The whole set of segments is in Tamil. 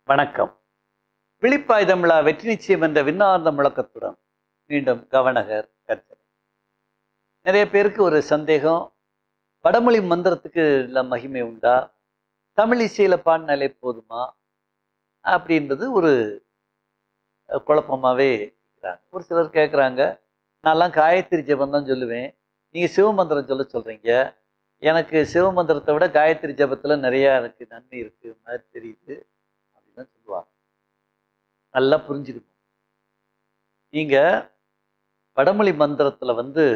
வணக்கம் விழிப்பாய் தமிழா வெற்றி நிச்சயம் என்ற விண்ணார்ந்த முழக்கத்துடன் மீண்டும் கவனகர் கர்த்தனை நிறைய பேருக்கு ஒரு சந்தேகம் வடமொழி மந்திரத்துக்கு இல்லை மகிமை உண்டா தமிழ் இசையில பாடினாலே போதுமா அப்படின்றது ஒரு அஹ், குழப்பமாவே இருக்கிறாங்க ஒரு சிலர் கேட்குறாங்க நான்லாம் காயத்ரி ஜெபம் தான் சொல்லுவேன் நீங்க சிவமந்திரம் சொல்ல சொல்றீங்க எனக்கு சிவமந்திரத்தை விட காயத்ரி ஜெபத்துல நிறைய எனக்கு நன்மை இருக்கு மாதிரி தெரியுது அப்படின்னு தான் சொல்லுவாங்க நல்லா புரிஞ்சுக்கணும் நீங்க வடமொழி மந்திரத்துல வந்து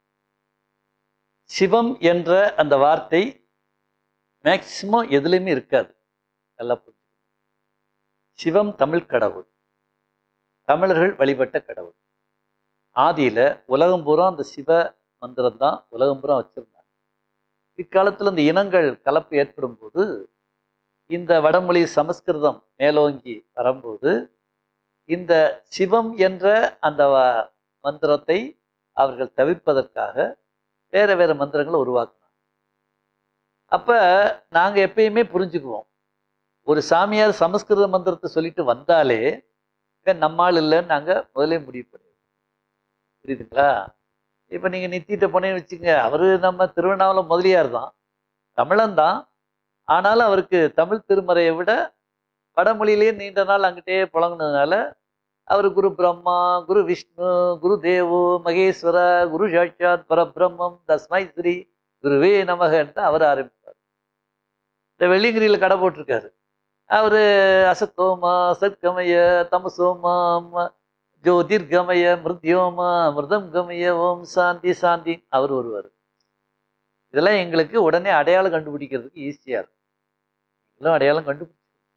சிவம் என்ற அந்த வார்த்தை மேக்சிமம் எதுலையுமே இருக்காது நல்லா புரிஞ்சுக்கணும் சிவம் தமிழ் கடவுள் தமிழர்கள் வழிபட்ட கடவுள் ஆதியில உலகம் பூரா அந்த சிவ மந்திரம் தான் உலகம் பூரா வச்சிருந்தாங்க இக்காலத்துல இந்த இனங்கள் கலப்பு ஏற்படும் போது இந்த வடமொழி சமஸ்கிருதம் மேலோங்கி வரும்போது இந்த சிவம் என்ற அந்த வ- மந்திரத்தை அவர்கள் தவிர்ப்பதற்காக வேற வேற மந்திரங்களை உருவாக்கினாங்க அப்ப நாங்க எப்பயுமே புரிஞ்சுக்குவோம் ஒரு சாமியார் சமஸ்கிருத மந்திரத்தை சொல்லிட்டு வந்தாலே இங்க நம்மால் இல்லைன்னு நாங்க முதலே முடிவு பண்ணிடுவோம் புரியுதுங்களா இப்ப நீங்க நித்திட்ட போனேன்னு வச்சுங்க அவரு நம்ம திருவண்ணாமலை முதலியார் தான் தமிழன் தான் ஆனாலும் அவருக்கு தமிழ் திருமறையை விட வடமொழியிலேயே நீண்ட நாள் அங்கிட்டே புழங்கினதுனால அவர் குரு பிரம்மா குரு விஷ்ணு குரு தேவோ மகேஸ்வர குரு சாட்சாத் பரபிரம்மம் தஸ்மை ஸ்ரீ குருவே நமகன்ட்டு அவர் ஆரம்பிப்பார் இந்த வெள்ளிங்கிரியில கடை போட்டிருக்காரு அவரு அசத்தோமா சத்கமய தமசோமா ம- ஜோதிர்கமய மிருத்யோமா மிருதம் கமய ஓம் சாந்தி சாந்தி அவர் வருவார் இதெல்லாம் எங்களுக்கு உடனே அடையாளம் கண்டுபிடிக்கிறதுக்கு ஈஸியா இருக்கும் இதெல்லாம் அடையாளம் கண்டுபிடிச்சு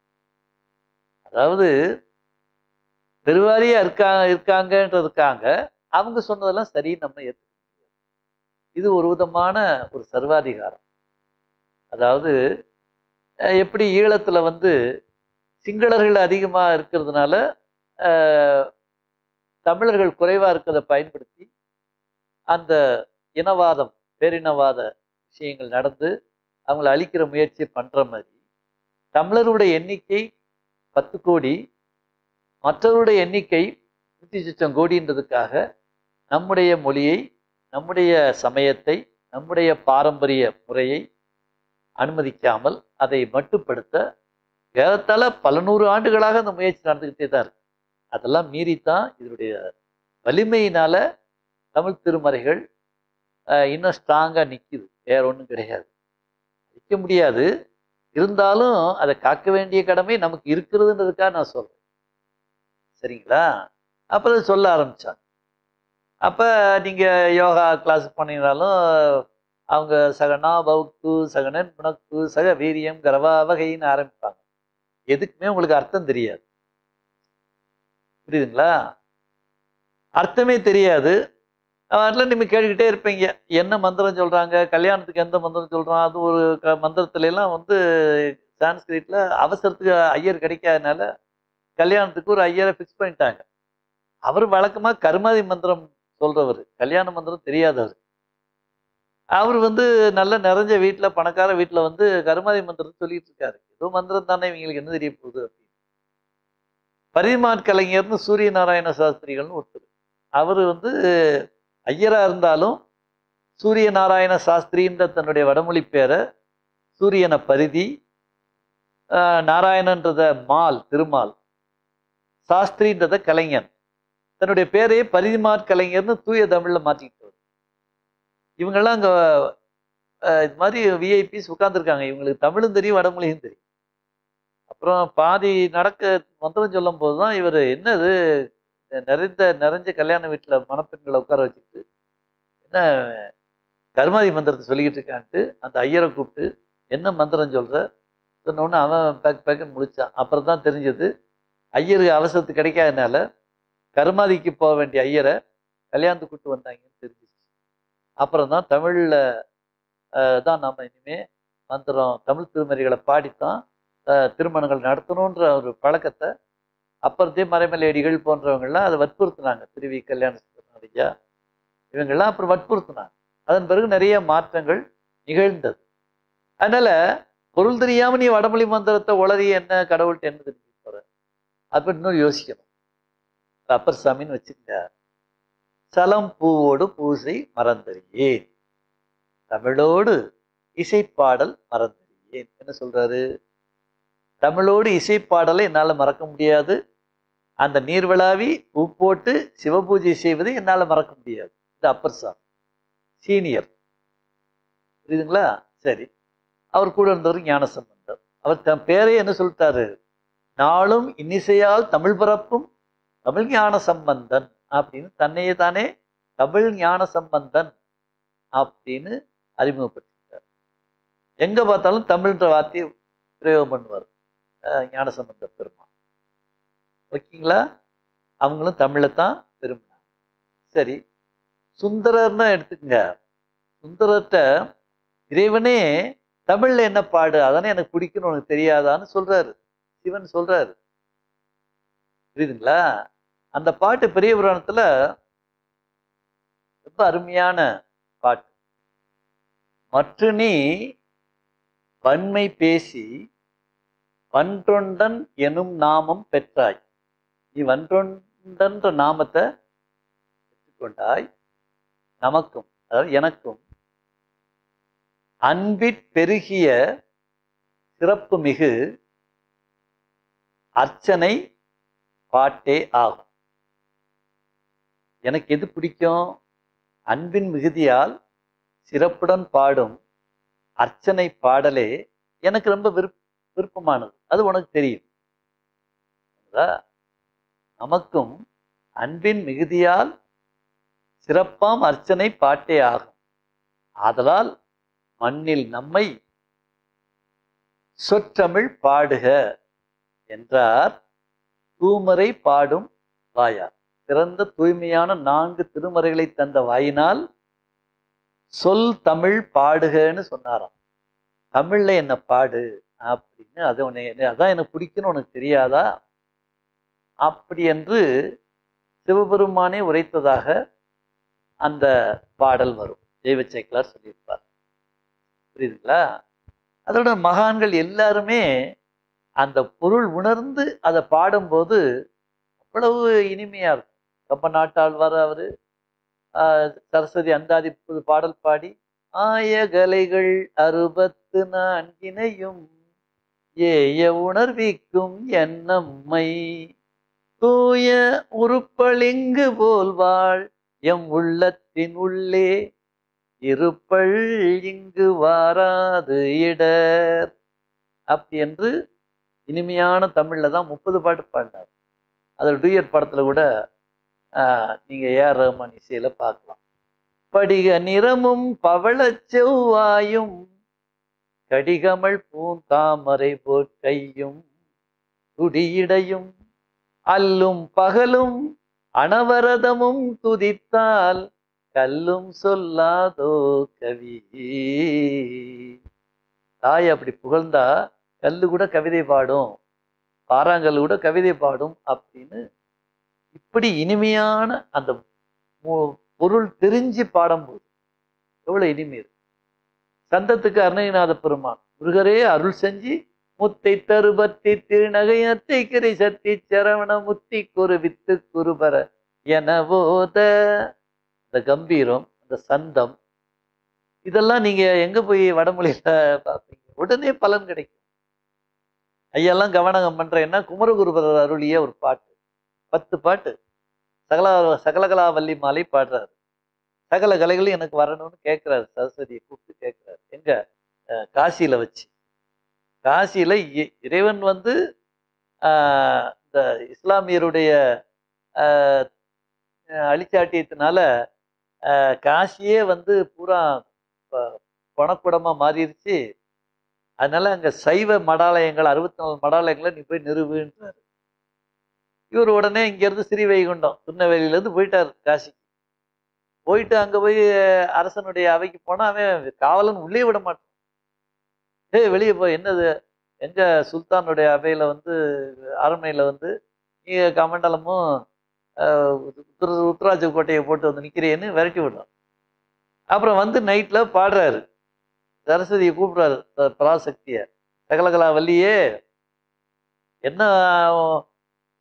அதாவது பெருவாரியா இருக்கா இருக்காங்கன்றதுக்காக அவங்க சொன்னதெல்லாம் சரி நம்ம ஏற்றுக்க முடியாது இது ஒரு விதமான ஒரு சர்வாதிகாரம் அதாவது அஹ், எப்படி ஈழத்துல வந்து சிங்களர்கள் அதிகமா இருக்கிறதுனால அஹ், தமிழர்கள் குறைவா இருக்கிறத பயன்படுத்தி அந்த இனவாதம் பேரினவாத விஷயங்கள் நடந்து அவங்கள அழிக்கிற முயற்சி பண்ற மாதிரி தமிழருடைய எண்ணிக்கை பத்து கோடி மற்றவருடைய எண்ணிக்கை நூற்றி சொச்சம் கோடின்றதுக்காக நம்முடைய மொழியை நம்முடைய சமயத்தை நம்முடைய பாரம்பரிய முறையை அனுமதிக்காமல் அதை மட்டுப்படுத்த ஏறத்தாழ பல நூறு ஆண்டுகளாக அந்த முயற்சி நடந்துக்கிட்டே தான் இருக்கு அதெல்லாம் மீறித்தான் இதனுடைய வலிமையினால தமிழ் திருமறைகள் அஹ், இன்னும் ஸ்ட்ராங்காக நிற்கிது வேற ஒன்றும் கிடையாது நிற்க முடியாது இருந்தாலும் அதை காக்க வேண்டிய கடமை நமக்கு இருக்கிறதுன்றதுக்காக நான் சொல்றேன் சரிங்களா அப்போ அதை சொல்ல ஆரம்பிச்சாங்க அப்போ நீங்கள் யோகா கிளாஸ் பண்ணினாலும் அவங்க சகனா பௌக்கு சகனன் புனக்கு சக வீரியம் கரவா வகைன்னு ஆரம்பிப்பாங்க எதுக்குமே உங்களுக்கு அர்த்தம் தெரியாது புரியுதுங்களா அர்த்தமே தெரியாது அதில் நீங்கள் கேட்டுக்கிட்டே இருப்பீங்க என்ன மந்திரம் சொல்கிறாங்க கல்யாணத்துக்கு எந்த மந்திரம் சொல்கிறான் அது ஒரு க மந்திரத்துல எல்லாம் வந்து சான்ஸ்கிரிட்டில் அவசரத்துக்கு ஐயர் கிடைக்காதனால கல்யாணத்துக்கு ஒரு ஐயரை ஃபிக்ஸ் பண்ணிட்டாங்க அவர் வழக்கமாக கருமாதி மந்திரம் சொல்றவர் கல்யாண மந்திரம் தெரியாதவர் அவர் வந்து நல்ல நிறைஞ்ச வீட்டில் பணக்கார வீட்டில் வந்து கருமாதி மந்திரத்தை சொல்லிட்டு இருக்காரு ஏதோ மந்திரம் தானே இவங்களுக்கு என்ன தெரிய போகுது அப்படின்னு பரிமாற் கலைஞர்னு சூரிய நாராயண சாஸ்திரிகள்னு ஒருத்தர் அவர் வந்து ஐயரா இருந்தாலும் சூரிய நாராயண சாஸ்திரின்ற தன்னுடைய வடமொழி பேரை சூரியனை பரிதி ஆஹ், நாராயணன்றத மால் திருமால் சாஸ்திரின்றத கலைஞன் தன்னுடைய பேரையே பரிதிமாற் கலைஞர்னு தூய தமிழ்ல மாத்திக்கிட்டவர் இவங்கெல்லாம் அங்க அஹ், இது மாதிரி விஐபிஸ் உட்கார்ந்துருக்காங்க இவங்களுக்கு தமிழும் தெரியும் வடமொழியும் தெரியும் அப்புறம் பாதி நடக்க மந்திரம் சொல்லும் போது தான் இவர் என்னது நிறைந்த நிறைஞ்ச கல்யாண வீட்டில் மணப்பெண்களை உட்கார வச்சுட்டு என்ன கருமாதி மந்திரத்தை சொல்லிக்கிட்டு இருக்கான்ட்டு அந்த ஐயரை கூப்பிட்டு என்ன மந்திரம் சொல்ற சொன்ன உடனே அவன் பேக் பேக்குன்னு முடிச்சான் அப்புறம் தான் தெரிஞ்சது ஐயருக்கு அவசரத்துக்கு கிடைக்காதனால கருமாதிக்கு போக வேண்டிய ஐயரை கல்யாணத்துக்கு கூட்டு வந்தாங்கன்னு தெரிஞ்சிச்சு அப்புறம் தான் தமிழில் தான் நம்ம இனிமே மந்திரம் தமிழ் திருமறைகளை பாடித்தான் அஹ், திருமணங்கள் நடத்தணுன்ற ஒரு பழக்கத்தை அப்புறத்தே மறைமலையடிகள் போன்றவங்கெல்லாம் அதை வற்புறுத்தினாங்க திருவி கல்யாண சுந்தரம் ஐயா இவங்கெல்லாம் அப்புறம் வற்புறுத்தினாங்க அதன் பிறகு நிறைய மாற்றங்கள் நிகழ்ந்தது அதனால பொருள் தெரியாம நீ வடமொழி மந்திரத்தை உளறி என்ன கடவுள்கிட்ட என்ன தெரிஞ்சு போற அப்ப இன்னும் யோசிக்கணும் அப்பர் சாமின்னு வச்சுக்கங்க சலம் பூவோடு பூசை மறந்தறியேன் தமிழோடு இசைப்பாடல் மறந்தறியேன் என்ன சொல்றாரு தமிழோடு இசைப்பாடலை என்னால் மறக்க முடியாது அந்த நீர்விழாவி பூ போட்டு சிவபூஜை செய்வதை என்னால் மறக்க முடியாது இது அப்பர் சாமி சீனியர் புரியுதுங்களா சரி அவர் கூட இருந்தவர் ஞான சம்பந்தர் அவர் தன் பேரை என்ன சொல்லிட்டாரு நாளும் இன்னிசையால் தமிழ் பரப்பும் தமிழ் ஞான சம்பந்தன் அப்படின்னு தன்னையே தானே தமிழ் ஞான சம்பந்தன் அப்படின்னு அறிமுகப்படுத்திட்டார் எங்க பார்த்தாலும் தமிழ்ன்ற வார்த்தையை பிரயோகம் பண்ணுவார் அஹ் ஞான சம்பந்த பெருமான் ஓகேங்களா அவங்களும் தமிழை தான் விரும்பினாங்க சரி சுந்தரர்னா எடுத்துக்கங்க சுந்தரர்கிட்ட இறைவனே தமிழ்ல என்ன பாடு அதானே எனக்கு பிடிக்கும்னு உனக்கு தெரியாதான்னு சொல்றாரு சிவன் சொல்றாரு புரியுதுங்களா அந்த பாட்டு பெரிய புராணத்துல ரொம்ப அருமையான பாட்டு மற்ற நீ வன்மை பேசி வன்றொண்டன் எனும் நாமம் பெற்றாய் நீ வன்றொண்டன்ற நாமத்தை பெற்றுக்கொண்டாய் நமக்கும் அதாவது எனக்கும் அன்பிற் பெருகிய சிறப்பு மிகு அர்ச்சனை பாட்டே ஆகும் எனக்கு எது பிடிக்கும் அன்பின் மிகுதியால் சிறப்புடன் பாடும் அர்ச்சனை பாடலே எனக்கு ரொம்ப விருப்ப விருப்பமானது அது உனக்கு தெரியும் புரியுதா? நமக்கும் அன்பின் மிகுதியால் சிறப்பாம் அர்ச்சனை பாட்டே ஆகும் ஆதலால் மண்ணில் நம்மை சொற்றமிழ் பாடுக என்றார் தூமரை பாடும் வாயார் சிறந்த தூய்மையான நான்கு திருமறைகளை தந்த வாயினால் சொல் தமிழ் பாடுகன்னு சொன்னாராம் தமிழ்ல என்ன பாடு அப்படின்னு அது உன்னை அதான் எனக்கு பிடிக்கும்னு உனக்கு தெரியாதா அப்படி என்று சிவபெருமானே உரைத்ததாக அந்த பாடல் வரும் தெய்வ சேக்கலார் சொல்லியிருப்பார் புரியுதுங்களா அதோட மகான்கள் எல்லாருமே அந்த பொருள் உணர்ந்து அதை பாடும்போது அவ்வளவு இனிமையா இருக்கும் கம்ப நாட்டாழ்வார் அவரு ஆஹ் சரஸ்வதி அந்தாதி புது பாடல் பாடி ஆயகலைகள் அறுபத்து நான்கினையும் ஏய உணர்விக்கும் என்னம்மை தூய உருப்பளிங்கு போல் வாழ் எம் உள்ளத்தின் உள்ளே இருப்பள் இங்கு வாராது இடர் அப்படி என்று இனிமையான தமிழ்ல தான் முப்பது பாட்டு பாடினார் அதில் டூயர் படத்துல கூட ஆஹ், நீங்க ஏஆர் ரஹ்மான் இசையில பார்க்கலாம் படிக நிறமும் பவளச் செவ்வாயும் கடிகமள் பூந்தாமரை போற்கையும் துடியிடையும் அல்லும் பகலும் அனவரதமும் துதித்தால் கல்லும் சொல்லாதோ கவி தாய் அப்படி புகழ்ந்தா கல்லு கூட கவிதை பாடும் பாறாங்கல் கூட கவிதை பாடும் அப்படின்னு இப்படி இனிமையான அந்த மு- பொருள் தெரிஞ்சு பாடும்போது எவ்வளவு இனிமை இருக்கு சந்தத்துக்கு அருணகிநாத பெருமான் முருகரே அருள் செஞ்சு முத்தை தருபத்தி திருநகையத்தை கிரை சத்தி சரவண முத்தி குரு வித்து குருபர எனவோத அந்த கம்பீரம் அந்த சந்தம் இதெல்லாம் நீங்க எங்க போய் வடமொழியில பார்ப்பீங்க உடனே பலன் கிடைக்கும் ஐயெல்லாம் கவனம் பண்றேன்னா குமரகுருபரர் அருளிய ஒரு பாட்டு பத்து பாட்டு சகல சகலகலாவல்லி மாலை பாடுறாரு சகல கலைகளும் எனக்கு வரணும்னு கேட்கிறாரு சரஸ்வதியை கூப்பிட்டு கேட்கிறாரு எங்க அஹ் காசியில வச்சு காசியில இ- இறைவன் வந்து ஆஹ் இந்த இஸ்லாமியருடைய ஆஹ் அஹ் அழிச்சாட்டியத்தினால ஆஹ் காசியே வந்து பூரா ப- பணக்குடமா மாறிடுச்சு அதனால அங்க சைவ மடாலயங்கள் அறுபத்தி நாலு மடாலயங்களை நீ போய் நிறுவுன்றாரு இவர் உடனே இங்கேருந்து ஸ்ரீவைகுண்டம் திருநெல்வேலியிலேருந்து போயிட்டார் காசி போயிட்டு அங்கே போய் அரசனுடைய அவைக்கு போனால் அவன் காவலன் உள்ளே விட மாட்டான் ஏய் வெளியே போய் என்னது எங்க சுல்தானுடைய அவையில் வந்து அரண்மனையில் வந்து நீ கமண்டலமும் ஆஹ், உத்தர உத்தராஜ கோட்டையை போட்டு வந்து நிற்கிறேன்னு விரட்டி விடுறான் அப்புறம் வந்து நைட்டில் பாடுறாரு சரஸ்வதியை கூப்பிடுறாரு ப- பராசக்தியை சகலகலா வள்ளியே என்ன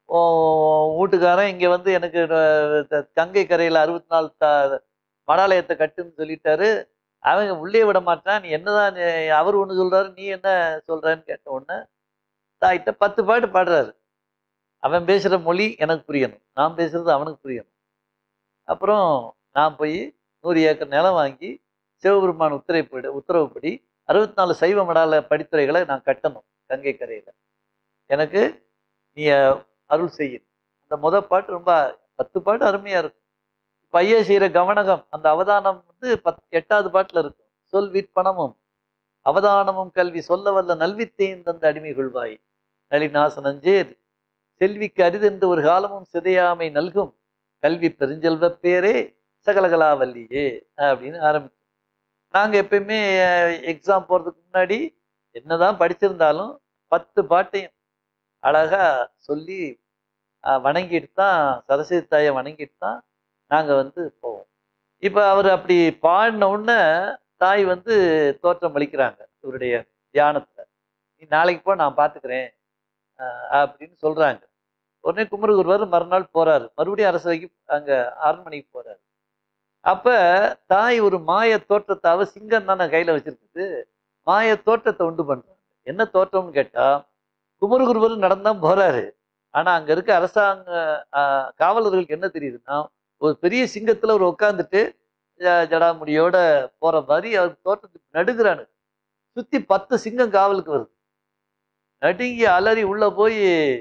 வீட்டுக்காரன் இங்கே வந்து எனக்கு அஹ், த- கங்கை கரையில் அறுபத்தி நாலு த மடாலயத்தை கட்டுன்னு சொல்லிட்டாரு அவங்க உள்ளே விட மாட்டான் நீ என்னதான் நீ- அவர் ஒன்று சொல்றாரு நீ என்ன சொல்றன்னு கேட்ட உடனே தாயிட்ட பத்து பாட்டு பாடுறாரு அவன் பேசுகிற மொழி எனக்கு புரியணும் நான் பேசுறது அவனுக்கு புரியணும் அப்புறம் நான் போய் நூறு ஏக்கர் நிலம் வாங்கி சிவபெருமான் உத்தரவுப்படி உத்தரவுப்படி அறுபத்தி நாலு சைவ மடால படித்துறைகளை நான் கட்டணும் கங்கை கரையில் எனக்கு நீ அஹ், அருள் செய்யணும் அந்த முத பாட்டு ரொம்ப பத்து பாட்டு அருமையாக இருக்கும் பைய செய்கிற கவனகம் அந்த அவதானம் வந்து பத் எட்டாவது பாட்டில் இருக்கும் சொல் விற்பனமும் அவதானமும் கல்வி சொல்ல வல்ல நல்வித்தையும் தந்த அடிமை கொள்வாய் நளிநாசனஞ்சேர் செல்விக்கு அரிதென்று ஒரு காலமும் சிதையாமை நல்கும் கல்வி பெருஞ்செல்வ பேரே சகலகலாவல்லியே அப்படின்னு ஆரம்பிச்சோம் நாங்கள் எப்பயுமே எக்ஸாம் போகிறதுக்கு முன்னாடி என்னதான் படிச்சிருந்தாலும் பத்து பாட்டையும் அழகா சொல்லி அஹ், வணங்கிட்டு தான் சரஸ்வதி தாயை வணங்கிட்டு தான் நாங்கள் வந்து போவோம் இப்போ அவர் அப்படி பாடின உடனே தாய் வந்து தோற்றம் அளிக்கிறாங்க இவருடைய தியானத்தில் நீ நாளைக்கு போ நான் பார்த்துக்கிறேன் அப்படின்னு சொல்கிறாங்க உடனே குமரகுருவர் மறுநாள் போறாரு மறுபடியும் அரசவைக்கு அங்கே அரண்மனைக்கு போறாரு அப்ப தாய் ஒரு மாய தோற்றத்தை அவ சிங்கம் தானே கையில வச்சிருக்குது மாய தோற்றத்தை உண்டு பண்றாங்க என்ன தோற்றம்னு கேட்டா குமரகுருவர் நடந்தான் போறாரு ஆனா அங்க இருக்க அரசாங்க ஆஹ், காவலர்களுக்கு என்ன தெரியுதுன்னா ஒரு பெரிய சிங்கத்துல ஒரு உட்காந்துட்டு ஜடாமுடியோட போற மாதிரி அவர் தோற்றத்துக்கு நடுகிறானு சுத்தி பத்து சிங்கம் காவலுக்கு வருது நடுங்கி அலறி உள்ள போய்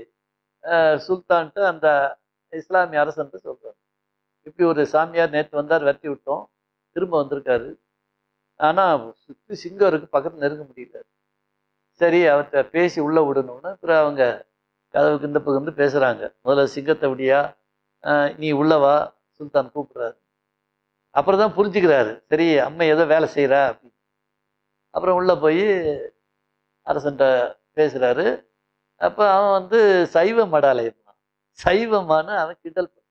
அஹ், சுல்தான்ட்டு அந்த இஸ்லாமிய அரசன்ட்டு சொல்றாரு இப்படி ஒரு சாமியார் நேற்று வந்தார் விரட்டி விட்டோம் திரும்ப வந்திருக்காரு ஆனா சுத்தி சிங்கம் இருக்கு பக்கத்துல நெருங்க முடியல சரி அவர்கிட்ட பேசி உள்ள விடணும்னு அப்புறம் அவங்க கதவுக்கு இந்த பக்கம் வந்து பேசுறாங்க முதல்ல சிங்கத்தை விடியா அஹ், நீ உள்ளவா சுல்தான் கூப்பிடுறாரு அப்புறம் தான் புரிஞ்சுக்கிறாரு சரி அம்மா ஏதோ வேலை செய்கிறா அப்படின்னு அப்புறம் உள்ளே போய் அரசன்ட்ட பேசுகிறாரு அப்போ அவன் வந்து சைவ மடாலயம் சைவமான அவன் கிண்டல் பண்ண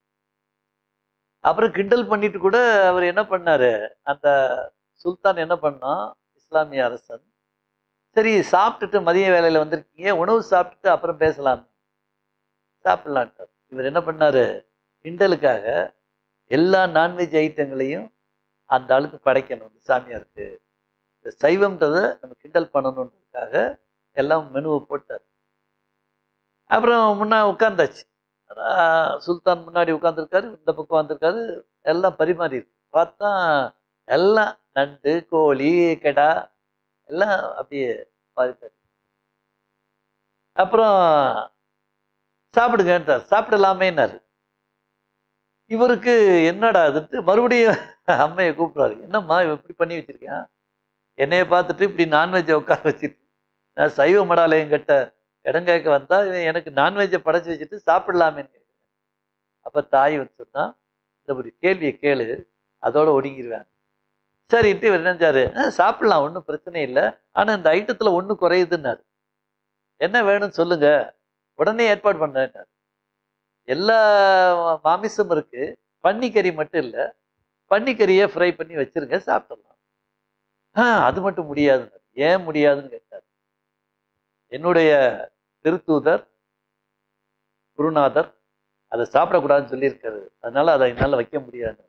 அப்புறம் கிண்டல் பண்ணிட்டு கூட அவர் என்ன பண்ணாரு அந்த சுல்தான் என்ன பண்ணான் இஸ்லாமிய அரசன் சரி சாப்பிட்டுட்டு மதிய வேலையில் வந்திருக்கீங்க உணவு சாப்பிட்டுட்டு அப்புறம் பேசலாம் சாப்பிடலான்ட்டார் இவர் என்ன பண்ணாரு கிண்டலுக்காக எல்லா நான்வெஜ் ஐட்டங்களையும் அந்த ஆளுக்கு படைக்கணும் இந்த சாமியாருக்கு இந்த சைவம்ன்றதை நம்ம கிண்டல் பண்ணணுன்றதுக்காக எல்லாம் மெனுவை போட்டார் அப்புறம் முன்னா உட்காந்தாச்சு அதான் சுல்தான் முன்னாடி உட்காந்துருக்காரு இந்த பக்கம் வந்திருக்காரு எல்லாம் பரிமாறி இருக்கு பார்த்தா எல்லாம் நண்டு கோழி கெடா எல்லாம் அப்படியே பாதிப்பாரு அப்புறம் சாப்பிடுங்கன்றார் சாப்பிடலாமேன்னாரு இவருக்கு என்னடா அதுன்ட்டு மறுபடியும் அம்மையை கூப்பிடுறாரு என்னம்மா இவன் இப்படி பண்ணி வச்சிருக்கேன் என்னைய பார்த்துட்டு இப்படி நான்வெஜ்ஜை உட்கார வச்சுட்டு நான் சைவ மடாலயம் கட்ட இடம் கேட்க வந்தா இவன் எனக்கு நான்வெஜ்ஜை படைச்சு வச்சுட்டு சாப்பிடலாமேன்னு கேட்குறேன் அப்ப தாய் வந்து சொன்னா இந்த ஒரு கேள்வியை கேளு அதோட ஒடுங்கிடுவேன் சரின்ட்டு இவர் நினைச்சாரு "ஆ, சாப்பிடலாம் ஒன்றும் பிரச்சனை இல்லை ஆனா இந்த ஐட்டத்துல ஒண்ணு குறையுதுன்னாரு என்ன வேணும்னு சொல்லுங்க உடனே ஏற்பாடு பண்ணேன்னாரு எல்லா மாமிசம் இருக்கு பன்னிக்கறி மட்டும் இல்லை பன்னிக்கறியை ஃப்ரை பண்ணி வச்சிருங்க சாப்பிடலாம் ஆ அது மட்டும் முடியாதுங்க ஏன் முடியாதுன்னு கேட்டார் என்னுடைய திருத்தூதர் குருநாதர் அதை சாப்பிடக்கூடாதுன்னு சொல்லியிருக்காரு அதனால அதை என்னால் வைக்க முடியாது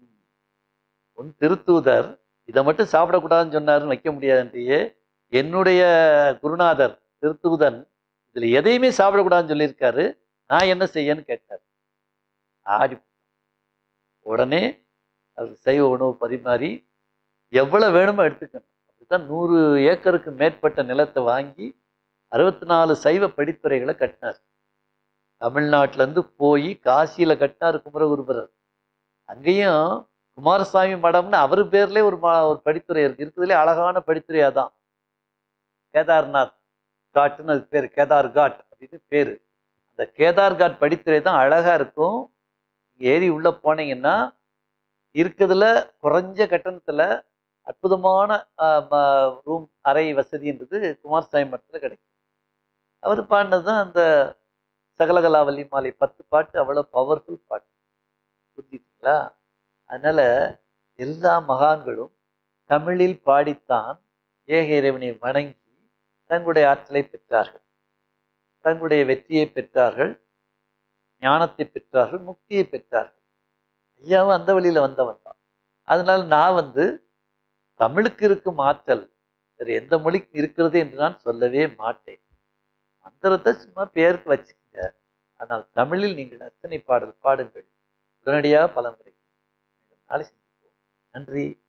உன் திருத்தூதர் இதை மட்டும் சாப்பிடக்கூடாதுன்னு சொன்னாருன்னு வைக்க முடியாதுன்றியே என்னுடைய குருநாதர் திருத்தூதன் இதுல எதையுமே சாப்பிடக்கூடாதுன்னு சொல்லியிருக்காரு நான் என்ன செய்யன்னு கேட்டார் ஆடி உடனே அது சைவ உணவு பரிமாறி எவ்வளவு வேணுமோ எடுத்துக்கணும் அப்படித்தான் நூறு ஏக்கருக்கு மேற்பட்ட நிலத்தை வாங்கி அறுபத்தி நாலு சைவ படித்துறைகளை கட்டினார் தமிழ்நாட்டுல இருந்து போய் காசியில கட்டினார் குமரகுருபரர் அங்கேயும் குமாரசாமி மடம்னு அவர் பேர்லயே ஒரு மா- ஒரு படித்துறை இருக்கு இருக்கிறதுலே அழகான படித்துறை அதான் கேதார்நாத் காட்டுன்னு அது பேர் கேதார் காட் அப்படின்னு பேரு அந்த கேதார் காட் படித்துறை தான் அழகா இருக்கும் ஏறி உள்ள போனீங்கன்னா இருக்கிறதுல குறைஞ்ச கட்டணத்துல அற்புதமான ரூம் அறை வசதின்றது குமாரசாமி மட்டத்தில் கிடைக்கும் அவர் பாடினது தான் அந்த சகலகலாவல்லி மாலை பத்து பாட்டு அவ்வளோ பவர்ஃபுல் பாட்டு புரிஞ்சுக்கிங்களா அதனால எல்லா மகான்களும் தமிழில் பாடித்தான் ஏக இறைவனை வணங்கி தங்களுடைய ஆற்றலை பெற்றார்கள் தங்களுடைய வெற்றியை பெற்றார்கள் ஞானத்தை பெற்றார்கள் முக்தியை பெற்றார்கள் ஐயாவும் அந்த வழியில வந்தவன் தான் அதனால நான் வந்து தமிழுக்கு இருக்கும் ஆற்றல் வேறு எந்த மொழிக்கு இருக்கிறது என்று நான் சொல்லவே மாட்டேன் மந்திரத்தை சும்மா பேருக்கு வச்சுக்கோங்க ஆனால் தமிழில் நீங்கள் அத்தனை பாடல் பாடுங்கள் உடனடியாக பலன் கிடைக்கும் நாளை சந்திப்போம் நன்றி